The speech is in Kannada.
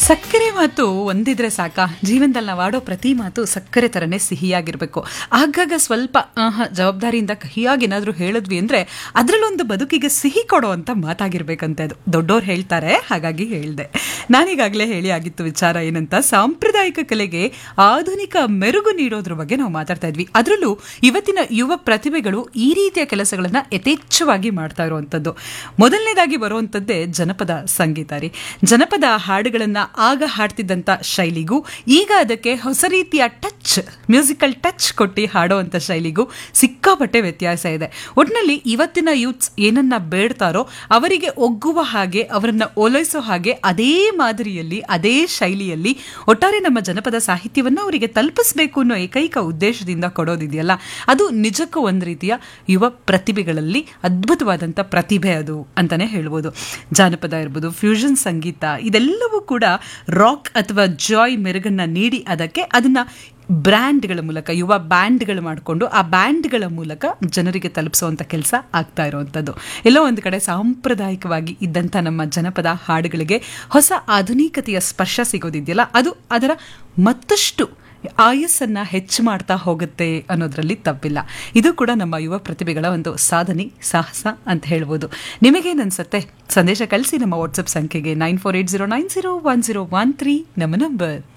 ಸಕ್ಕರೆ ಮಾತು ಒಂದಿದ್ರೆ ಸಾಕ ಜೀವನದಲ್ಲಿ ನಾವು ಆಡೋ ಪ್ರತಿ ಮಾತು ಸಕ್ಕರೆ ಥರನೇ ಸಿಹಿಯಾಗಿರಬೇಕು ಆಗಾಗ ಸ್ವಲ್ಪ ಆಹಾ, ಜವಾಬ್ದಾರಿಯಿಂದ ಕಹಿಯಾಗಿ ಏನಾದರೂ ಹೇಳಿದ್ವಿ ಅಂದರೆ ಅದರಲ್ಲೊಂದು ಬದುಕಿಗೆ ಸಿಹಿ ಕೊಡೋ ಅಂತ ಮಾತಾಗಿರ್ಬೇಕಂತೆ ಅದು ದೊಡ್ಡೋರು ಹೇಳ್ತಾರೆ ಹಾಗಾಗಿ ಹೇಳಿದೆ ನಾನೀಗಾಗಲೇ ಹೇಳಿ ಆಗಿತ್ತು ವಿಚಾರ ಏನಂತ ಸಾಂಪ್ರದಾಯಿಕ ಕಲೆಗೆ ಆಧುನಿಕ ಮೆರುಗು ನೀಡೋದ್ರ ಬಗ್ಗೆ ನಾವು ಮಾತಾಡ್ತಾ ಇದ್ವಿ ಅದರಲ್ಲೂ ಇವತ್ತಿನ ಯುವ ಪ್ರತಿಭೆಗಳು ಈ ರೀತಿಯ ಕೆಲಸಗಳನ್ನು ಯಥೇಚ್ಛವಾಗಿ ಮಾಡ್ತಾ ಇರುವಂಥದ್ದು ಮೊದಲನೇದಾಗಿ ಬರುವಂಥದ್ದೇ ಜನಪದ ಸಂಗೀತ ರೀ ಜನಪದ ಹಾಡುಗಳನ್ನು ಆಗ ಹಾಡ್ತಿದ್ದಂಥ ಶೈಲಿಗೂ ಈಗ ಅದಕ್ಕೆ ಹೊಸ ರೀತಿಯ ಟಚ್ ಮ್ಯೂಸಿಕಲ್ ಟಚ್ ಕೊಟ್ಟು ಹಾಡೋವಂಥ ಶೈಲಿಗೂ ಸಿಕ್ಕಾಪಟ್ಟೆ ವ್ಯತ್ಯಾಸ ಇದೆ ಒಟ್ಟಿನಲ್ಲಿ ಇವತ್ತಿನ ಯೂತ್ಸ್ ಏನನ್ನ ಬೇಡ್ತಾರೋ ಅವರಿಗೆ ಒಗ್ಗುವ ಹಾಗೆ ಅವರನ್ನ ಓಲೈಸೋ ಹಾಗೆ ಅದೇ ಮಾದರಿಯಲ್ಲಿ ಅದೇ ಶೈಲಿಯಲ್ಲಿ ಒಟ್ಟಾರೆ ನಮ್ಮ ಜನಪದ ಸಾಹಿತ್ಯವನ್ನು ಅವರಿಗೆ ತಲುಪಿಸಬೇಕು ಅನ್ನೋ ಏಕೈಕ ಉದ್ದೇಶದಿಂದ ಕೊಡೋದಿದೆಯಲ್ಲ ಅದು ನಿಜಕ್ಕೂ ಒಂದು ರೀತಿಯ ಯುವ ಪ್ರತಿಭೆಗಳಲ್ಲಿ ಅದ್ಭುತವಾದಂಥ ಪ್ರತಿಭೆ ಅದು ಅಂತಾನೆ ಹೇಳ್ಬೋದು ಜಾನಪದ ಇರ್ಬೋದು ಫ್ಯೂಷನ್ ಸಂಗೀತ ಇದೆಲ್ಲವೂ ಕೂಡ ರಾಕ್ ಅಥವಾ ಜಾಯ್ ಮೆರುಗನ್ನ ನೀಡಿ ಅದಕ್ಕೆ ಅದನ್ನ ಬ್ರ್ಯಾಂಡ್ಗಳ ಮೂಲಕ ಯುವ ಬ್ಯಾಂಡ್ಗಳು ಮಾಡಿಕೊಂಡು ಆ ಬ್ಯಾಂಡ್ಗಳ ಮೂಲಕ ಜನರಿಗೆ ತಲುಪಿಸುವಂಥ ಕೆಲಸ ಆಗ್ತಾ ಇರುವಂಥದ್ದು ಎಲ್ಲೋ ಒಂದು ಕಡೆ ಸಾಂಪ್ರದಾಯಿಕವಾಗಿ ಇದ್ದಂಥ ನಮ್ಮ ಜನಪದ ಹಾಡುಗಳಿಗೆ ಹೊಸ ಆಧುನಿಕತೆಯ ಸ್ಪರ್ಶ ಸಿಗೋದಿದೆಯಲ್ಲ ಅದು ಅದರ ಮತ್ತಷ್ಟು ಆಯಸ್ಸನ್ನ ಹೆಚ್ಚು ಮಾಡ್ತಾ ಹೋಗುತ್ತೆ ಅನ್ನೋದ್ರಲ್ಲಿ ತಪ್ಪಿಲ್ಲ ಇದು ಕೂಡ ನಮ್ಮ ಯುವ ಪ್ರತಿಭೆಗಳ ಒಂದು ಸಾಧನೆ ಸಾಹಸ ಅಂತ ಹೇಳ್ಬೋದು ನಿಮಗೇನನ್ಸುತ್ತೆ ಸಂದೇಶ ಕಳಿಸಿ ನಮ್ಮ ವಾಟ್ಸಪ್ ಸಂಖ್ಯೆಗೆ nine four eight zero nine zero one zero one three ನಮ್ಮ ನಂಬರ್